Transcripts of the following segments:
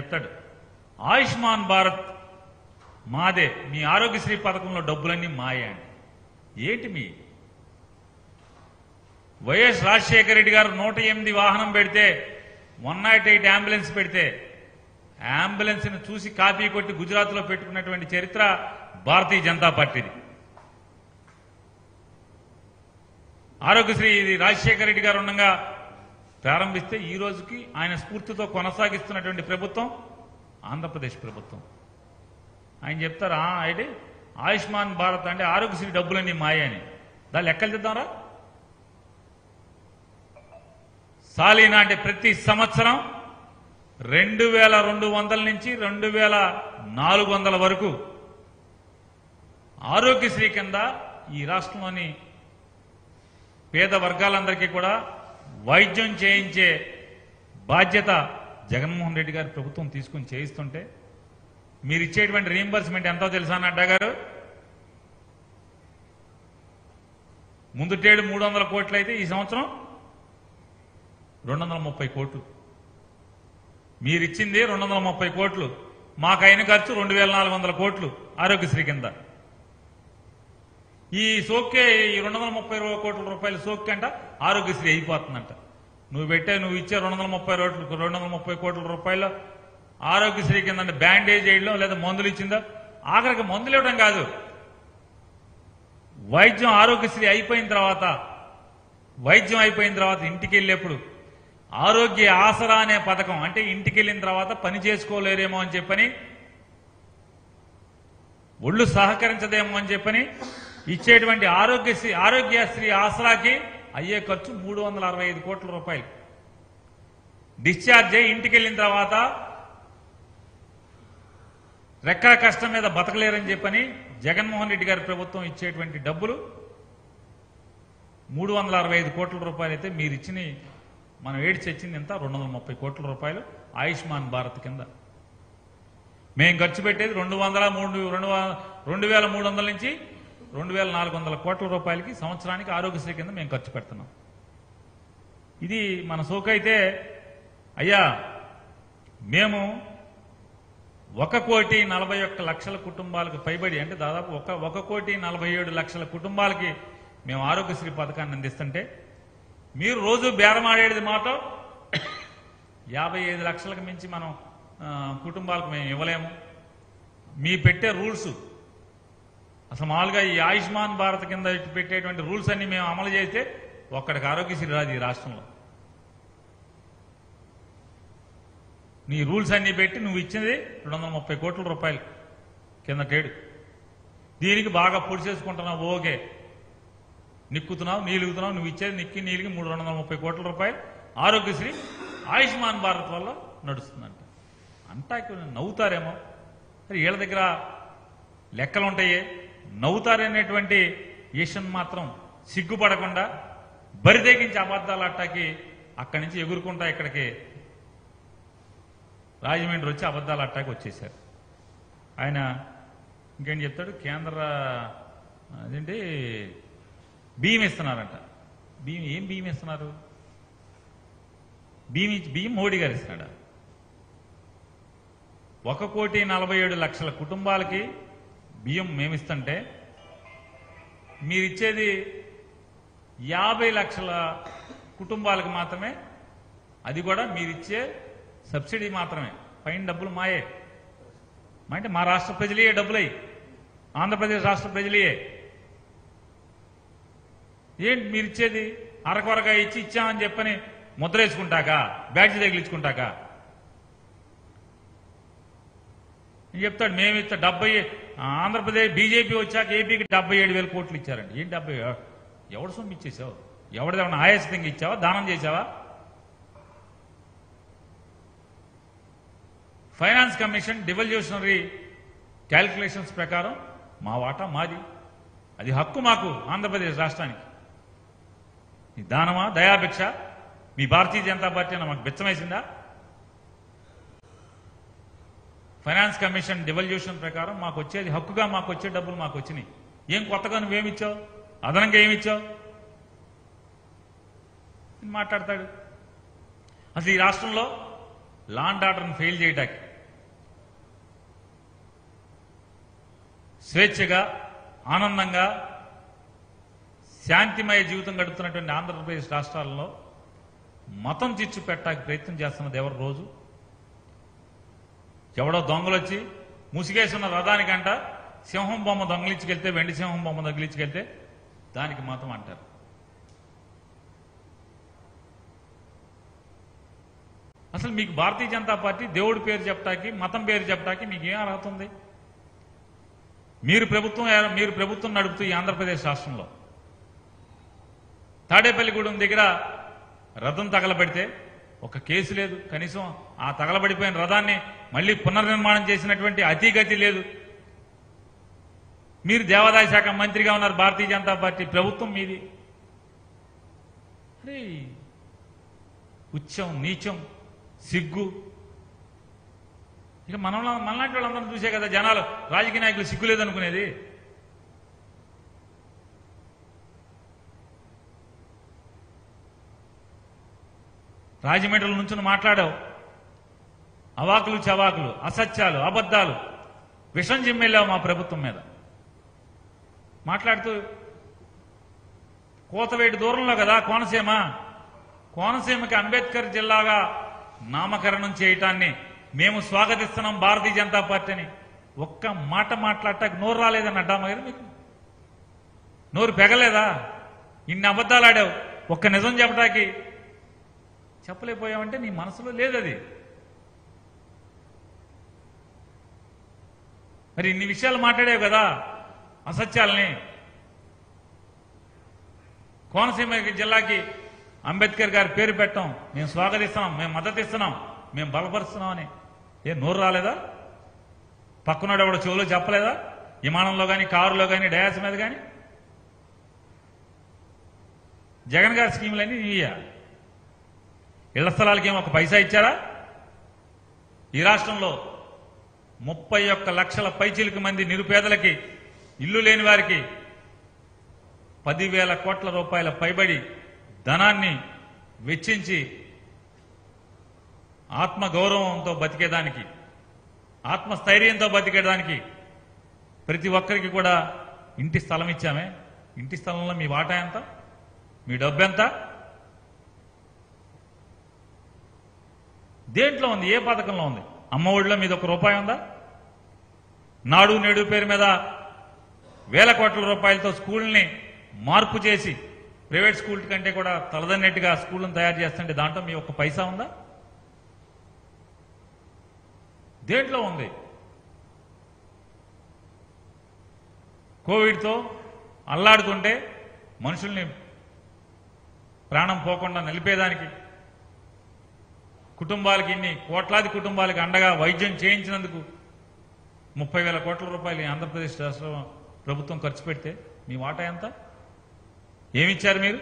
చెప్తాడు ఆయుష్మాన్ భారత్ మాదే మీ ఆరోగ్యశ్రీ పథకంలో డబ్బులన్నీ మాయే అండి ఏంటి మీ వైఎస్ రాజశేఖర రెడ్డి గారు నూట ఎనిమిది వాహనం పెడితే వన్ నాట్ ఎయిట్ అంబులెన్స్ పెడితే అంబులెన్స్ ని చూసి కాపీ కొట్టి గుజరాత్ లో పెట్టుకున్నటువంటి చరిత్ర భారతీయ జనతా పార్టీది ఆరోగ్యశ్రీ ఇది రాజశేఖర రెడ్డి గారు ఉండగా ప్రారంభిస్తే ఈ రోజుకి ఆయన స్ఫూర్తితో కొనసాగిస్తున్నటువంటి ప్రభుత్వం ఆంధ్రప్రదేశ్ ప్రభుత్వం ఆయన చెప్తారు "ఆ, అయితే ఆయుష్మాన్ భారత్ అంటే ఆరోగ్యశ్రీ డబ్బులన్నీ మాయ అని దాని లెక్కలు తెద్దాంరా సాలీనా అంటే ప్రతి సంవత్సరం రెండు వేల రెండు వందల నుంచి రెండు వేల నాలుగు వందల వరకు ఆరోగ్యశ్రీ కింద ఈ రాష్ట్రంలోని పేద వర్గాలందరికీ కూడా వైద్యం చేయించే బాధ్యత జగన్మోహన్ రెడ్డి గారి ప్రభుత్వం తీసుకుని చేయిస్తుంటే మీరు ఇచ్చేటువంటి రీంబర్స్మెంట్ ఎంతో తెలుసా నడ్డా గారు ముందుటేడు మూడు వందల కోట్లు అయితే ఈ సంవత్సరం రెండు వందల ముప్పై కోట్లు మీరు ఇచ్చింది రెండు వందల ముప్పై కోట్లు మాకు అయిన ఖర్చు రెండు వేల నాలుగు వందల కోట్లు ఆరోగ్యశ్రీ కింద ఈ సోక్కే ఈ రెండు వందల ముప్పై రూ- కోట్ల రూపాయల సోక్కి అంట ఆరోగ్యశ్రీ అయిపోతుందంట నువ్వు పెట్టే నువ్వు ఇచ్చే రెండు వందల ముప్పై రోట్లు రెండు వందల ముప్పై కోట్ల రూపాయలు ఆరోగ్యశ్రీ కింద అంటే బ్యాండేజ్ వేయడం లేదా మందులు ఇచ్చిందా ఆఖరికి మందులు ఇవ్వడం కాదు వైద్యం ఆరోగ్యశ్రీ అయిపోయిన తర్వాత వైద్యం అయిపోయిన తర్వాత ఇంటికి వెళ్ళేప్పుడు ఆరోగ్య ఆసరా అనే పథకం అంటే ఇంటికి వెళ్ళిన తర్వాత పని చేసుకోలేరేమో అని చెప్పని ఒళ్ళు సహకరించదేమో అని చెప్పని ఇచ్చేటువంటి ఆరోగ్యశ్రీ ఆరోగ్యశ్రీ ఆసరాకి అయ్యే ఖర్చు మూడు వందల అరవై ఐదు కోట్ల రూపాయలు డిశ్చార్జ్ అయ్యి ఇంటికి వెళ్ళిన తర్వాత రెక్కల కష్టం మీద బతకలేరని చెప్పని జగన్మోహన్ రెడ్డి గారి ప్రభుత్వం ఇచ్చేటువంటి డబ్బులు మూడు వందల అరవై ఐదు కోట్ల రూపాయలు అయితే మీరు ఇచ్చిన మనం ఏడ్చి వచ్చింది ఎంత రెండు వందల ముప్పై కోట్ల రూపాయలు ఆయుష్మాన్ భారత్ కింద మేము ఖర్చు పెట్టేది రెండు వందల మూడు రెండు వ- రెండు వేల మూడు వందల నుంచి రెండు వేల నాలుగు వందల కోట్ల రూపాయలకి సంవత్సరానికి ఆరోగ్యశ్రీ కింద మేము ఖర్చు పెడుతున్నాం ఇది మన సోకైతే అయ్యా మేము ఒక కోటి నలభై ఒక్క లక్షల కుటుంబాలకు పైబడి అంటే దాదాపు ఒక ఒక కోటి నలభై ఏడు లక్షల కుటుంబాలకి మేము ఆరోగ్యశ్రీ పథకాన్ని అందిస్తుంటే మీరు రోజు బేరమాడేది మాట యాభై ఐదు లక్షలకు మించి మనం ఆ, కుటుంబాలకు మేము ఇవ్వలేము మీ పెట్టే రూల్స్ అసలు మామూలుగా ఈ ఆయుష్మాన్ భారత్ కింద పెట్టేటువంటి రూల్స్ అన్ని మేము అమలు చేస్తే ఒక్కడికి ఆరోగ్యశ్రీ రాదు ఈ రాష్ట్రంలో నీ రూల్స్ అన్ని పెట్టి నువ్వు ఇచ్చింది రెండు వందల ముప్పై కోట్ల రూపాయలు కిందటేడు దీనికి బాగా పొడి చేసుకుంటున్నావు ఓకే నిక్కుతున్నావు నీలుగుతున్నావు నువ్వు ఇచ్చేది నిక్కి నీలిగి మూడు రెండు వందల ముప్పై కోట్ల రూపాయలు ఆరోగ్యశ్రీ ఆయుష్మాన్ భారత్ వల్ల నడుస్తుందంట అంటాకి నవ్వుతారేమో మరి వీళ్ళ దగ్గర లెక్కలు ఉంటాయే నవ్వుతారనేటువంటి ఈషన్ మాత్రం సిగ్గుపడకుండా బరిదెగించి అబద్ధాలు అట్టాకి అక్కడి నుంచి ఎగురుకుంటా ఇక్కడికి రాజమండ్రి వచ్చి అబద్ధాలు అట్టాకి వచ్చేశారు ఆయన ఇంకేం చెప్తాడు కేంద్ర అదేంటి బియ్యం ఇస్తున్నారంట బియ్యం ఏం బియ్యం ఇస్తున్నారు బియ్యం ఇచ్చి- బియ్యం మోడీ గారు ఇస్తున్నాడా ఒక కోటి నలభై ఏడు లక్షల కుటుంబాలకి బియ్యం మేమిస్తుంటే మీరిచ్చేది యాభై లక్షల కుటుంబాలకు మాత్రమే అది కూడా మీరిచ్చే సబ్సిడీ మాత్రమే పైన డబ్బులు మాయే మా అంటే మా రాష్ట్ర ప్రజలే డబ్బులై ఆంధ్రప్రదేశ్ రాష్ట్ర ప్రజలే ఏంటి మీరు ఇచ్చేది అరకొరగా ఇచ్చి ఇచ్చామని చెప్పని ముద్ర వేసుకుంటాక బ్యాడ్జ్ తగిలించుకుంటాక నేను చెప్తాడు మేము ఇచ్చా డెబ్బై ఆంధ్రప్రదేశ్ బీజేపీ వచ్చాక ఏపీకి డెబ్బై ఏడు వేల కోట్లు ఇచ్చారండి ఏంటి డెబ్బై ఎవడు సొమ్ము ఇచ్చేసావు ఎవరిదేమన్నా ఆయాసంగా ఇచ్చావా దానం చేసావా ఫైనాన్స్ కమిషన్ డివల్యూషనరీ క్యాల్కులేషన్స్ ప్రకారం మా వాటా మాది అది హక్కు మాకు ఆంధ్రప్రదేశ్ రాష్ట్రానికి ఈ దానమా దయాభిక్ష మీ భారతీయ జనతా పార్టీ అన్న మాకు బిచ్చమేసిందా ఫైనాన్స్ కమిషన్ డివల్యూషన్ ప్రకారం మాకు వచ్చేది హక్కుగా మాకు వచ్చే డబ్బులు మాకు వచ్చినాయి ఏం కొత్తగా నువ్వేమిచ్చావు అదనంగా ఏమిచ్చావు అని మాట్లాడతాడు అసలు ఈ రాష్ట్రంలో లాండ్ ఆర్డర్ని ఫెయిల్ చేయడానికి స్వేచ్ఛగా ఆనందంగా శాంతిమయ జీవితం గడుపుతున్నటువంటి ఆంధ్రప్రదేశ్ రాష్ట్రాల్లో మతం చిచ్చు పెట్టడానికి ప్రయత్నం చేస్తున్నది ఎవరు రోజు ఎవడో దొంగలు వచ్చి ముసిగేసున్న రథానికంట సింహం బొమ్మ దొంగలించుకెళ్తే వెండి సింహం బొమ్మ దొంగిలించుకెళ్తే దానికి మతం అంటారు అసలు మీకు భారతీయ జనతా పార్టీ దేవుడి పేరు చెప్పటానికి మతం పేరు చెప్పటానికి మీకు ఏం అర్హత ఉంది మీరు ప్రభుత్వం మీరు ప్రభుత్వం నడుపుతూ ఈ ఆంధ్రప్రదేశ్ రాష్ట్రంలో తాడేపల్లిగూడెం దగ్గర రథం తగలబెడితే ఒక కేసు లేదు కనీసం ఆ తగలబడిపోయిన రథాన్ని మళ్ళీ పునర్నిర్మాణం చేసినటువంటి అతిగతి లేదు మీరు దేవాదాయ శాఖ మంత్రిగా ఉన్నారు భారతీయ జనతా పార్టీ ప్రభుత్వం మీది అరే ఉచ్చం నీచం సిగ్గు ఇక మనం మనలాంటి వాళ్ళందరం చూసే కదా జనాలు రాజకీయ నాయకులు సిగ్గు లేదనుకునేది రాజమండ్రిలో నుంచి మాట్లాడావు అవాకులు చవాకులు అసత్యాలు అబద్ధాలు విషం చిమ్మెళ్ళావు మా ప్రభుత్వం మీద మాట్లాడుతూ కోతవేటి దూరంలో కదా కోనసీమ కోనసీమకి అంబేద్కర్ జిల్లాగా నామకరణం చేయటాన్ని మేము స్వాగతిస్తున్నాం భారతీయ జనతా పార్టీని ఒక్క మాట మాట్లాడటానికి నోరు రాలేదని అడ్డామా కదా మీకు నోరు పెగలేదా ఇన్ని అబద్ధాలు ఆడావు ఒక్క నిజం చెప్పడానికి చెప్పలేకపోయావంటే నీ మనసులో లేదు అది మరి ఇన్ని విషయాలు మాట్లాడావు కదా అసత్యాలని కోనసీమ జిల్లాకి అంబేద్కర్ గారి పేరు పెట్టాం మేము స్వాగతిస్తున్నాం మేము మద్దతు ఇస్తున్నాం మేము బలపరుస్తున్నాం అని ఏ నోరు రాలేదా పక్కనోడు ఎవడో చెవులో చెప్పలేదా విమానంలో కానీ కారులో కానీ డయాస్ మీద కానీ జగన్ గారి స్కీములన్నీ ఇయ్యా ఇళ్ల స్థలాలకి ఏమో ఒక పైసా ఇచ్చారా ఈ రాష్ట్రంలో ముప్పై ఒక్క లక్షల పైచిలకు మంది నిరుపేదలకి ఇల్లు లేని వారికి పదివేల కోట్ల రూపాయల పైబడి ధనాన్ని వెచ్చించి ఆత్మగౌరవంతో బతికేదానికి ఆత్మస్థైర్యంతో బతికేదానికి ప్రతి ఒక్కరికి కూడా ఇంటి స్థలం ఇచ్చామే ఇంటి స్థలంలో మీ వాటా ఎంత మీ డబ్బు ఎంత దేంట్లో ఉంది ఏ పథకంలో ఉంది అమ్మ ఒడిలో మీద ఒక రూపాయి ఉందా నాడు నేడు పేరు మీద వేల కోట్ల రూపాయలతో స్కూల్ని మార్పు చేసి ప్రైవేట్ స్కూల్ కంటే కూడా తలదన్నట్టుగా స్కూళ్ళను తయారు చేస్తుంటే దాంట్లో మీ ఒక్క పైసా ఉందా దేంట్లో ఉంది కోవిడ్తో అల్లాడుతుంటే మనుషుల్ని ప్రాణం పోకుండా నిలిపేదానికి కుటుంబాలకి ఇన్ని కోట్లాది కుటుంబాలకి అండగా వైద్యం చేయించినందుకు ముప్పై వేల కోట్ల రూపాయలు ఈ ఆంధ్రప్రదేశ్ రాష్ట్ర ప్రభుత్వం ఖర్చు పెడితే మీ వాటా ఎంత ఏమిచ్చారు మీరు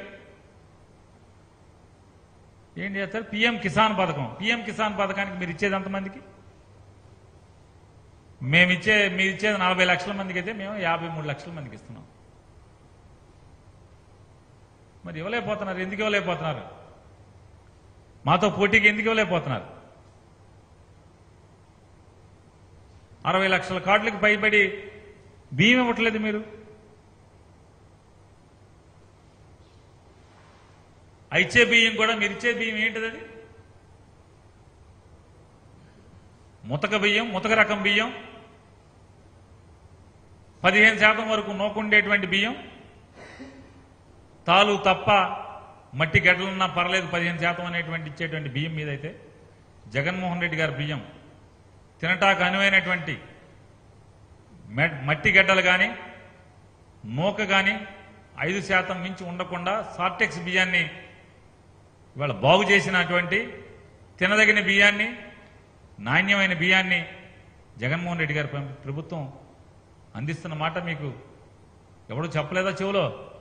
ఏం చేస్తారు పిఎం కిసాన్ పథకం పిఎం కిసాన్ పథకానికి మీరు ఇచ్చేది ఎంతమందికి మేమిచ్చే మీరు ఇచ్చేది నలభై లక్షల మందికి అయితే మేము యాభై మూడు లక్షల మందికి ఇస్తున్నాం మరి ఇవ్వలేకపోతున్నారు ఎందుకు ఇవ్వలేకపోతున్నారు మాతో పోటీకి ఎందుకు ఇవ్వలేకపోతున్నారు అరవై లక్షల కార్డులకు పైబడి బియ్యం ఇవ్వట్లేదు మీరు ఆ ఇచ్చే బియ్యం కూడా మీరు ఇచ్చే బియ్యం ఏంటిది అది ముతక బియ్యం ముతక రకం బియ్యం పదిహేను శాతం వరకు నోకుండేటువంటి బియ్యం తాలు తప్ప మట్టి గడ్డలున్నా పర్లేదు పదిహేను శాతం అనేటువంటి ఇచ్చేటువంటి బియ్యం మీద అయితే జగన్మోహన్ రెడ్డి గారి బియ్యం తినటాకు అనువైనటువంటి మె- మట్టి గడ్డలు కానీ నూక కానీ ఐదు శాతం మించి ఉండకుండా సార్టెక్స్ బియ్యాన్ని ఇవాళ బాగు చేసినటువంటి తినదగిన బియ్యాన్ని నాణ్యమైన బియ్యాన్ని జగన్మోహన్ రెడ్డి గారి ప్ర- ప్రభుత్వం అందిస్తున్న మాట మీకు ఎవడు చెప్పలేదా చెవులో